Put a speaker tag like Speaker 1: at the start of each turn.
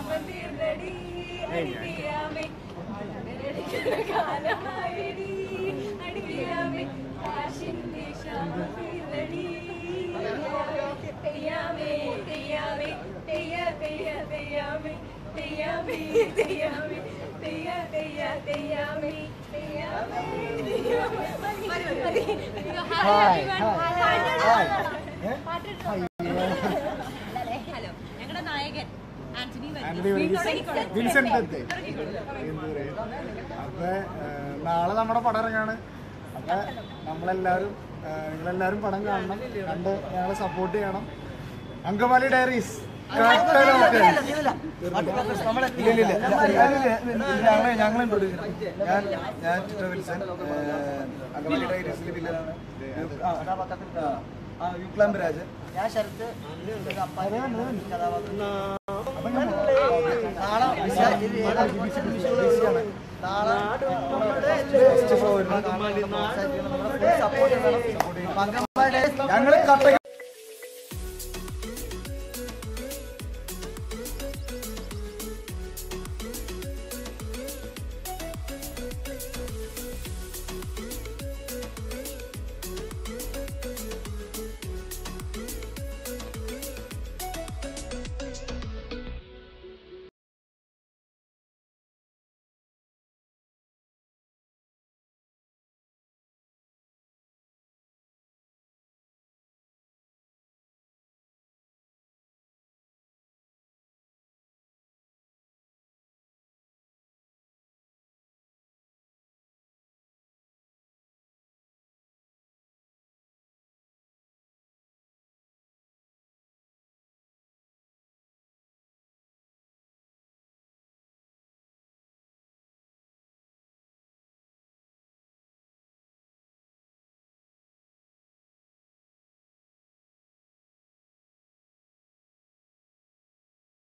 Speaker 1: ക്ഷാമം തീർന്നടി അടിയാമേ കാലമായടി അടിയാമേ കാശിന്റെ ക്ഷാമം തീർന്നടി തെയ്യാമേ തെയ്യാമേ തെയ്യ തെയ്യ തെയ്യാമേ തെയ്യാമേ തെയ്യാമേ തെയ്യ തെയ്യ തെയ്യാമേ തെയ്യാമേ തെയ്യാമേ മതി മതി ഹായ് ഹായ് ഹലോ ഞങ്ങളുടെ നായകൻ ആന്റണി
Speaker 2: ആന്റണി വർഗീസ്. വിൻസെന്റ് ദത്ത്. എന്ത് പറയും? അപ്പൊ ഏഹ്, നാളെ നമ്മുടെ പടം ഇറങ്ങാണ് അപ്പൊ നമ്മളെല്ലാരും ഏഹ്, നിങ്ങളെല്ലാരും പടം കാണണം കണ്ട് ഞങ്ങളെ സപ്പോർട്ട് ചെയ്യണം അങ്കമാലി ഡയറീസ്
Speaker 3: ഞങ്ങൾ ഞങ്ങളുണ്ട് ഞാൻ ഞാൻ ടിറ്റോ വിൽസൺ അങ്കമാലി ഡയറീസിലെ വില്ലനാണ് ആ യുക്ലാംബ് രാജൻ
Speaker 4: ഞാൻ ശരത്ത് കഥാപാത്രം
Speaker 3: ഞങ്ങൾ കട്ട